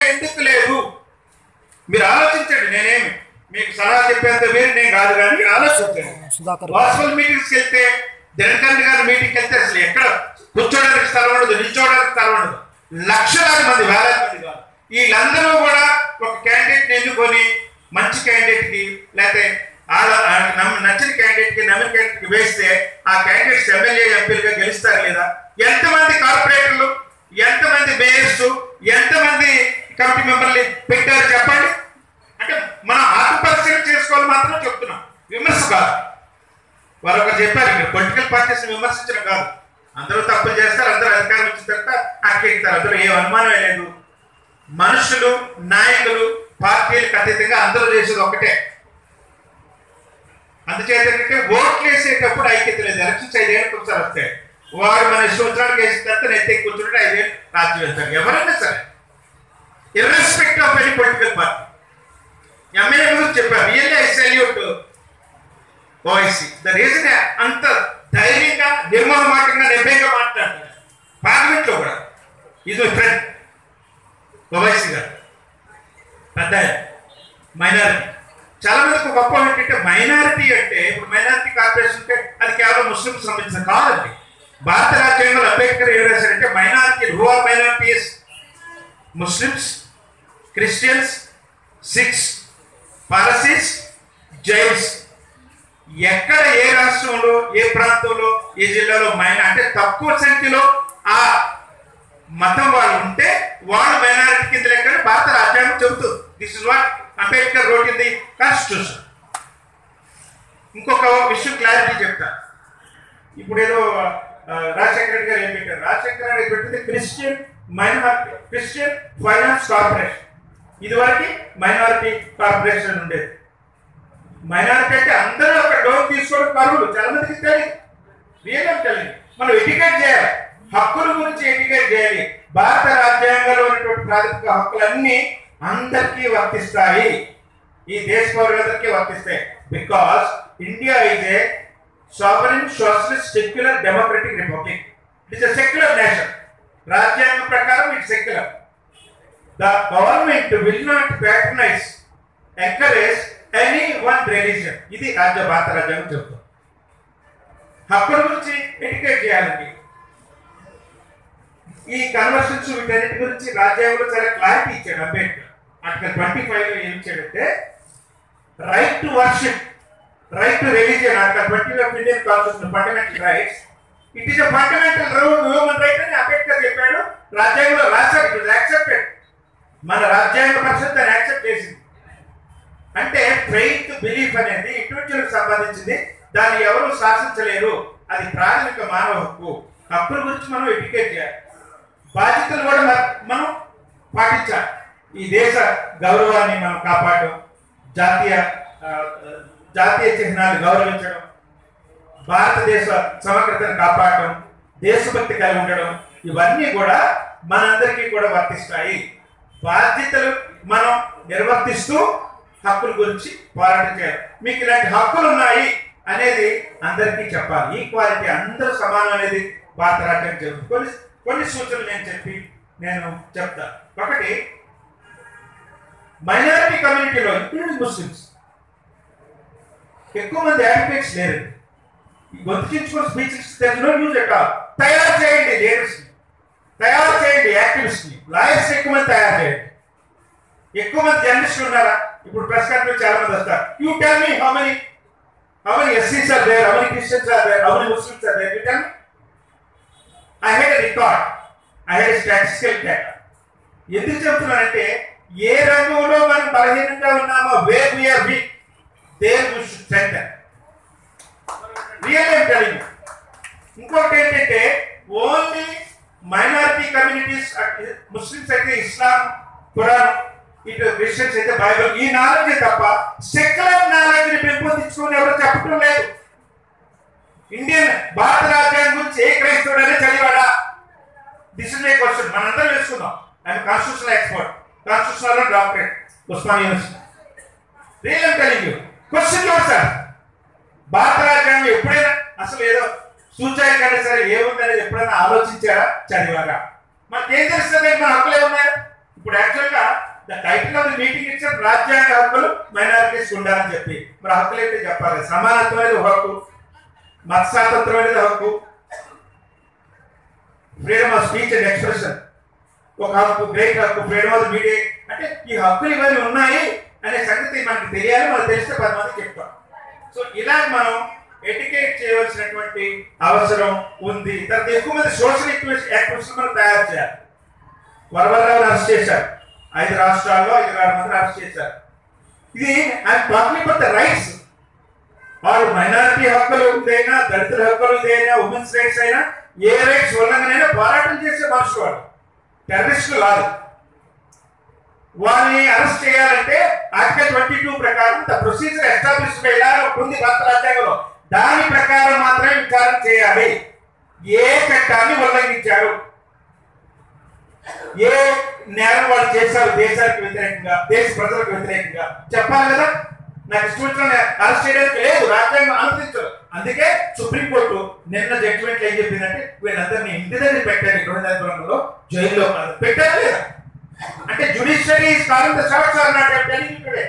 ఎందుకు లేదు మీరు ఆలోచించండి నేనేమి మీకు సలహా చెప్పేంత వేరు నేను కాదు కానీ ఆలోచించండి సుధాకర్ వాట్సాప్ మీటింగ్స్కి వెళ్తే జనకరణ్ గారి మీటింగ్కి వెళ్తే అసలు ఎక్కడ కూర్చోడానికి స్థలం ఉండదు నిల్చోడానికి స్థలం ఉండదు లక్షలాది మంది వేలాది మంది కాదు వీళ్ళందరూ కూడా ఒక క్యాండిడేట్ ఎన్నుకొని మంచి క్యాండిడేట్ కి లేకపోతే వాళ్ళ వాళ్ళకి నమ్మ- నచ్చిన క్యాండిడేట్ కి నమ్మిన క్యాండిడేట్ కి వేస్తే ఆ క్యాండిడేట్స్ ఎమ్మెల్యే ఎంపీలుగా గెలుస్తారు లేదా ఎంతమంది కార్పొరేటర్లు ఎంతమంది మేయర్స్ ఎంతమంది కమిటీ మెంబర్లు పెట్టారు చెప్పండి అంటే మనం ఆత్మపరిశీలన చేసుకోవాలి మాత్రం చెప్తున్నాం విమర్శ కాదు వారు ఒకరు చెప్పారు ఇక్కడ పొలిటికల్ పార్టీస్ విమర్శించడం కాదు అందరూ తప్పులు చేస్తారు అందరూ అధికారం వచ్చిన తర్వాత అక్కెక్కుతారు అందులో ఏ అనుమానమే లేదు మనుషులు నాయకులు పార్టీలకు అతీతంగా అందరూ చేసేది ఒకటే అందుచేత ఏంటంటే ఓట్లు వేసేటప్పుడు ఐక్యత లేదు ఎలక్షన్స్ ఐదేళ్ళకి ఒకసారి వస్తాయి వారు మన సంవత్సరాలకు వేసిన తర్వాత నెత్తి కూర్చుంటే ఐదేళ్ళు రాజ్యం వెళ్తారు ఎవరైనా సరే irrespective of any political party MLA గురించి చెప్పారు really I salute OIC the reason అంత ధైర్యంగా నిర్మోహమాటంగా నిర్భయంగా మాట్లాడతారు పార్లమెంట్ లో కూడా ఇది ఫ్రెండ్ ఓవైసీ గారు పెద్ద మైనారిటీ చాలా మందికి గొప్ప ఏంటంటే మైనారిటీ అంటే ఇప్పుడు మైనారిటీ కార్పొరేషన్ అంటే అది కేవలం ముస్లిం సంబంధించిన కాదండి భారత రాజ్యాంగంలో అంబేద్కర్ ఏం రాశారంటే minority who are minorities Muslims Christians Sikhs Parsis Jains ఎక్కడ ఏ రాష్ట్రంలో ఏ ప్రాంతంలో ఏ జిల్లాలో మైన అంటే తక్కువ సంఖ్యలో ఆ మతం వాళ్ళు ఉంటే వాళ్ళు మైనారిటీ కింద లెక్కని భారత రాజ్యాంగం చెబుతుంది this is what Ambedkar wrote in the constitution ఇంకొక విషయం క్లారిటీ చెప్తా ఇప్పుడు ఏదో ఆ, రాజశేఖర రెడ్డి గారు ఏం పెట్టారు రాజశేఖర రెడ్డి పెట్టింది Christian minority Christian finance corporation ఇదివరకు మైనారిటీ కార్పొరేషన్ ఉండేది మైనారిటీ అంటే అందరూ అక్కడ లోన్ తీసుకోవడం కరువులు చాలా మందికి తెలియదు రియల్ తెలియదు మనం ఎడ్యుకేట్ చేయాలి హక్కుల గురించి ఎడ్యుకేట్ చేయాలి భారత రాజ్యాంగంలో ఉన్నటువంటి ప్రాథమిక హక్కులన్నీ అందరికీ వర్తిస్తాయి ఈ దేశ పౌరులందరికీ వర్తిస్తాయి because India is a sovereign socialist secular democratic republic it is secular nation రాజ్యాంగం ప్రకారం it secular the government will not patronize, encourage any one religion. ఇది రాజ్య భారత రాజ్యాంగం చెబుతుంది హక్కుల గురించి ఎడ్యుకేట్ చేయాలండి ఈ కన్వర్షన్స్ వీటన్నిటి గురించి రాజ్యాంగంలో చాలా క్లారిటీ ఇచ్చాడు అంబేద్కర్ ఆర్టికల్ ట్వంటీ ఫైవ్ లో ఏం ఇచ్చాడంటే right to worship right to religion article twenty of Indian constitution fundamental rights it is a fundamental human right అని అంబేద్కర్ చెప్పాడు రాజ్యాంగంలో రాశారు ఇట్ యాక్సెప్టెడ్ మన రాజ్యాంగ పరిషత్ దాన్ని యాక్సెప్ట్ చేసింది అంటే ఫెయిత్ బిలీఫ్ అనేది ఇండివిజువల్ సంబంధించింది దాన్ని ఎవరు శాసించలేరు అది ప్రాథమిక మానవ హక్కు హక్కుల గురించి మనం ఎడ్యుకేట్ చేయాలి బాధ్యతలు కూడా మన- మనం పాటించాలి ఈ దేశ గౌరవాన్ని మనం కాపాడడం జాతీయ ఆ, ఆ, జాతీయ చిహ్నాలు గౌరవించడం భారతదేశ సమగ్రతను కాపాడడం దేశభక్తి కలిగి ఉండడం ఇవన్నీ కూడా మనందరికీ కూడా వర్తిస్తాయి బాధ్యతలు మనం నిర్వర్తిస్తూ హక్కుల గురించి పోరాటం చేయాలి మీకు ఇలాంటి హక్కులు ఉన్నాయి అనేది అందరికీ చెప్పాలి ఈక్వాలిటీ అందరూ సమానం అనేది భారత రాజ్యాంగం చెబుతుంది కొన్ని కొన్ని సూచనలు నేను చెప్పి నేను చెప్తా ఒకటి మైనారిటీ కమ్యూనిటీలో ఇంక్లూడింగ్ ముస్లిమ్స్ ఎక్కువ మంది అడ్వకేట్స్ లేరు ఈ గొంతుకించుకుని స్పీచెస్ తెలిసిన న్యూస్ ఎక్కడ తయారు చేయండి లీడర్స్ తయారు చేయండి యాక్టివిస్ట్ ని లాయర్స్ ఎక్కువ మంది తయారు చేయండి ఎక్కువ మంది జర్నలిస్టులు ఉన్నారా ఇప్పుడు ప్రెస్ కాన్ఫరెన్స్ చాలా మంది వస్తారు you tell me how many how many ఎస్సీస్ are there how many Christians are there how many Muslims are there you tell I had record I had statistical data ఎందుకు చెప్తున్నానంటే ఏ రంగంలో మనం బలహీనంగా ఉన్నామో where we're weak there we should centre real ఏం కలిగి ఇంకొకటి ఏంటంటే ఓన్లీ మైనారిటీ కమ్యూనిటీస్ ముస్లిమ్స్ అయితే ఇస్లాం ఖురాన్ ఇటు క్రిస్టియన్స్ అయితే బైబిల్ ఈ నాలెడ్జ్ తప్ప సెక్యులర్ నాలెడ్జ్ ని పెంపొందించుకుని ఎవరు చెప్పడం లేదు ఇండియన్ భారత రాజ్యాంగం గురించి ఏ క్రైస్తవుడైనా చదివాడా దిస్ ఇస్ ఏ క్వశ్చన్ మనందరం వేసుకుందాం I'm constitutional expert constitutional doctorate Osman university real telling you question your sir భారత రాజ్యాంగం ఎప్పుడైనా అసలు ఏదో సూచాయికైనా సరే ఏముందనేది ఎప్పుడైనా ఆలోచించారా చదివారా మనకి ఏం తెలుస్తుంది మన హక్కులు ఏమున్నాయా ఇప్పుడు యాక్చువల్గా మీటింగ్ ఇచ్చారు రాజ్యాంగ హక్కులు మైనారిటీస్ ఉండాలని చెప్పి మరి హక్కులు ఏంటి చెప్పాలి సమానత్వం అనేది ఒక హక్కు మత స్వాతంత్రం అనేది హక్కు freedom of speech and expression ఒక హక్కు గ్రేట్ హక్కు ఫ్రీడమ్ ఆఫ్ మీడియా అంటే ఈ హక్కులు ఇవన్నీ ఉన్నాయి అనే సంగతి మనకు తెలియాలి మనకు తెలిస్తే పది మంది చెప్తాం సో ఇలా మనం ఎడ్యుకేట్ చేయవలసినటువంటి అవసరం ఉంది తర్వాత ఎక్కువ మంది సోషల్ యాక్టివిస్ట్ మనం తయారు చేయాలి వరవరరావుని అరెస్ట్ చేశారు ఐదు రాష్ట్రాల్లో ఐదు ఆరు మంది అరెస్ట్ చేశారు ఇది I'm talking about the rights వాళ్ళు మైనారిటీ హక్కులు ఇదైనా దళితుల హక్కులు ఇదైనా ఉమెన్స్ రైట్స్ అయినా ఏ రైట్స్ ఉల్లంఘనైనా పోరాటం చేసే మనుషులు వాళ్ళు టెర్రరిస్టులు కాదు వాళ్ళని అరెస్ట్ చేయాలంటే ఆర్టికల్ ట్వంటీ టూ ప్రకారం ద ప్రొసీజర్ ఎస్టాబ్లిష్ ఇలా ఉంది భారత రాజ్యాంగంలో దాని ప్రకారం మాత్రమే విచారణ చేయాలి ఏ చట్టాన్ని ఉల్లంఘించారు ఏ నేరం వాళ్ళు చేశారు దేశానికి వ్యతిరేకంగా దేశ ప్రజలకు వ్యతిరేకంగా చెప్పాలి కదా నాకు ఇష్టం వచ్చిన అరెస్ట్ చేయడానికి లేదు రాజ్యాంగం అనుమతించదు అందుకే సుప్రీంకోర్టు నిన్న జడ్జిమెంట్ ఏం చెప్పిందంటే వీళ్ళందరినీ ఇంటి దగ్గర పెట్టారు గృహనిర్మాణంలో జైల్లో కాదు. పెట్టారు లేదా అంటే judiciary is calling the shorts are not telling today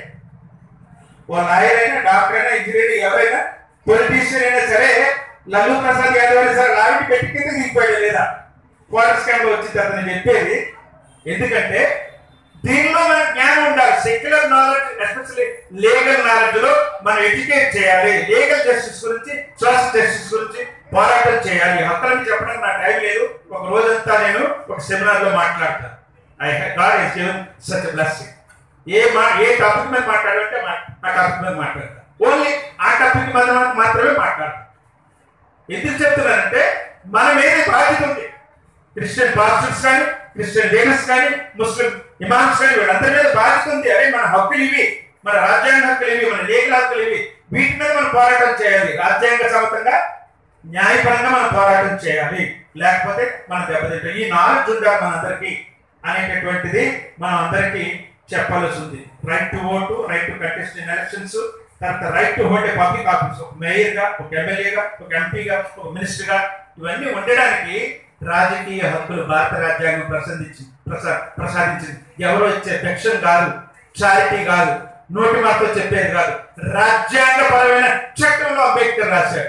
ఓ లాయర్ అయినా డాక్టర్ అయినా ఇంజనీర్ ఎవరైనా పొలిటీషియన్ అయినా సరే లల్లు ప్రసాద్ యాదవ్ అయినా సరే లావిడి పెట్టి కింద దిగిపోయాడు లేదా క్వార్టర్ స్కామ్ వచ్చింది అతను చెప్పేది ఎందుకంటే దీనిలో మన జ్ఞానం ఉండాలి secular knowledge especially legal knowledge లో మనం ఎడ్యుకేట్ చేయాలి లీగల్ జస్టిస్ గురించి సోషల్ జస్టిస్ గురించి పోరాటం చేయాలి హక్కులని చెప్పడానికి నాకు టైం లేదు ఒక రోజంతా నేను ఒక సెమినార్ లో మాట్లాడతాను I God is given such blessing a మా ఏ టాపిక్ మీద మాట్లాడాలంటే మా- ఆ టాపిక్ మీద మాట్లాడతాను ఓన్లీ ఆ టాపిక్ మీద మాత్రమే మాట్లాడతాను ఎందుకు చెప్తున్నానంటే మన మీద బాధ్యత ఉంది క్రిస్టియన్ పాస్టర్స్ కానీ క్రిస్టియన్ లీడర్స్ కానీ ముస్లిం ఇమామ్స్ కానీ వీళ్ళందరి మీద బాధ్యత ఉంది అరే మన హక్కులు ఇవి మన రాజ్యాంగ హక్కులు ఇవి మన లీగల్ హక్కులు ఇవి వీటి మీద మనం పోరాటం చేయాలి రాజ్యాంగ సమతంగా న్యాయపరంగా మనం పోరాటం చేయాలి లేకపోతే మనం దెబ్బతింటాం ఈ నాలెడ్జ్ ఉండాలి మనందరికీ అనేటటువంటిది మనం అందరికీ చెప్పాల్సి ఉంది right to vote right to contest in elections తర్వాత right to hold a public office ఒక మేయర్గా ఒక ఎమ్మెల్యేగా ఒక ఎంపీగా ఒక మినిస్టర్గా ఇవన్నీ ఉండడానికి రాజకీయ హక్కులు భారత రాజ్యాంగం ప్రసాదించి ప్రసా ప్రసాదించింది ఎవరో ఇచ్చే పెన్షన్ కాదు చారిటీ కాదు నోటి మాటతో చెప్పేది కాదు రాజ్యాంగపరమైన చట్టంలో అంబేద్కర్ రాశాడు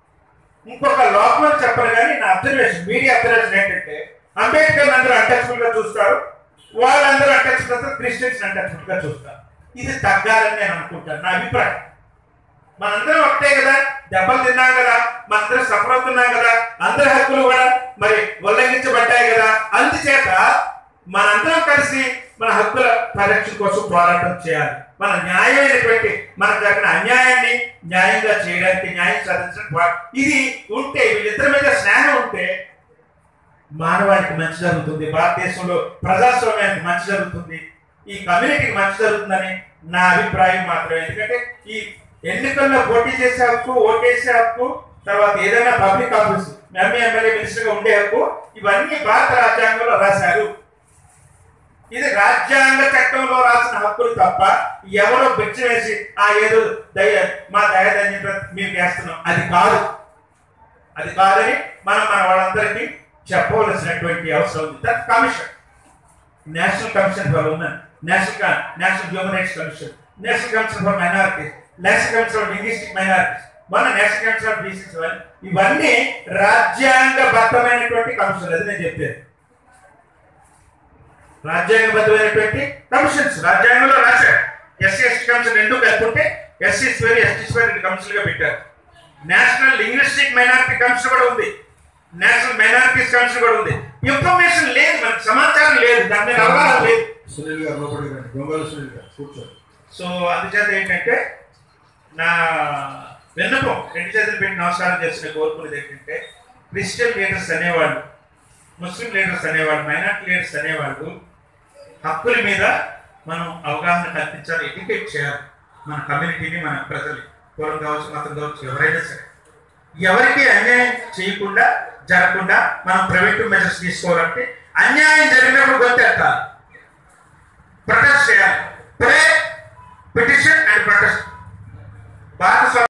ఇంకొక లోపల చెప్పను కానీ నా అబ్జర్వేషన్ మీడియా అబ్జర్వేషన్ ఏంటంటే అంబేద్కర్ అందరూ అన్టచబుల్ గా చూస్తారు వాళ్ళందరూ అన్టచబుల్ క్రిస్టియన్స్ అన్టచబుల్ గా చూస్తారు ఇది తగ్గాలని నేను అనుకుంటాను నా అభిప్రాయం మనందరం ఒకటే కదా దెబ్బలు తిన్నాం కదా మనందరం సఫర్ అవుతున్నాం కదా అందరి హక్కులు కూడా మరి ఉల్లంఘించబడ్డాయి కదా అందుచేత మనందరం కలిసి మన హక్కుల పరిరక్షణ కోసం పోరాటం చేయాలి మన న్యాయమైనటువంటి మనకు జరిగిన అన్యాయాన్ని న్యాయంగా చేయడానికి న్యాయం సాధించడానికి పో- ఇది ఉంటే వీళ్ళిద్దరి మీద స్నేహం ఉంటే మానవాళికి మంచి జరుగుతుంది భారతదేశంలో ప్రజాస్వామ్యానికి మంచి జరుగుతుంది ఈ కమ్యూనిటీకి మంచి జరుగుతుందని నా అభిప్రాయం మాత్రమే ఎందుకంటే ఈ ఎన్నికల్లో పోటీ చేసే హక్కు ఓటేసే హక్కు తర్వాత ఏదైనా పబ్లిక్ ఆఫీస్ ఎంఏ ఎమ్మెల్యే మినిస్టర్గా ఉండే హక్కు ఇవన్నీ భారత రాజ్యాంగంలో రాశారు ఇది రాజ్యాంగ చట్టంలో రాసిన హక్కులు తప్ప ఎవరో బిచ్చ వేసి ఆ ఏదో దయ మా దయదన్యం మేము చేస్తున్నాం అది కాదు అది కాదని మనం మన వాళ్ళందరికీ చెప్పవలసినటువంటి అవసరం ఉంది that commission national commission for women national national human rights commission national commission for minorities national commission for linguistic minorities మన నేషనల్ కమిషన్ ఫర్ బీసీస్ ఇవన్నీ రాజ్యాంగబద్ధమైనటువంటి కమిషన్ అది నేను చెప్పేది రాజ్యాంగబద్ధమైనటువంటి కమిషన్స్ రాజ్యాంగంలో రాశారు ఎస్సీ ఎస్టీ కమిషన్ రెండు కలుపుకుంటే ఎస్సీ స్వేర్ ఎస్టీ స్వేర్ రెండు కమిషన్లు గా పెట్టారు నేషనల్ లింగ్విస్టిక్ మైనారిటీ కమిషన్ కూడా ఉంది నేషనల్ మైనారిటీస్ కమిషన్ కూడా ఉంది ఇన్ఫర్మేషన్ లేదు మనకి సమాచారం లేదు దాని మీద అవగాహన లేదు సునీల్ గారు లోపలికి రండి దొంగల సునీల్ గారు కూర్చోండి సో అందుచేత ఏంటంటే నా విన్నపం రెండు చేతులు పెట్టి నమస్కారం చేసిన కోరుకునేది ఏంటంటే క్రిస్టియన్ లీడర్స్ అనేవాళ్ళు ముస్లిం లీడర్స్ అనేవాళ్ళు మైనార్టీ లీడర్స్ అనేవాళ్ళు హక్కుల మీద మనం అవగాహన కల్పించాలి ఎడ్యుకేట్ చేయాలి మన కమ్యూనిటీని మన ప్రజలు కులం కావచ్చు మతం కావచ్చు ఎవరైనా సరే ఎవరికి అన్యాయం చేయకుండా జరగకుండా మనం ప్రైవేట్ మెజర్స్ తీసుకోవాలంటే అన్యాయం జరిగినప్పుడు గొంతెత్తాలి ప్రొటెస్ట్ చేయాలి ప్రే పిటిషన్ అండ్ ప్రొటెస్ట్ భారత స్వా-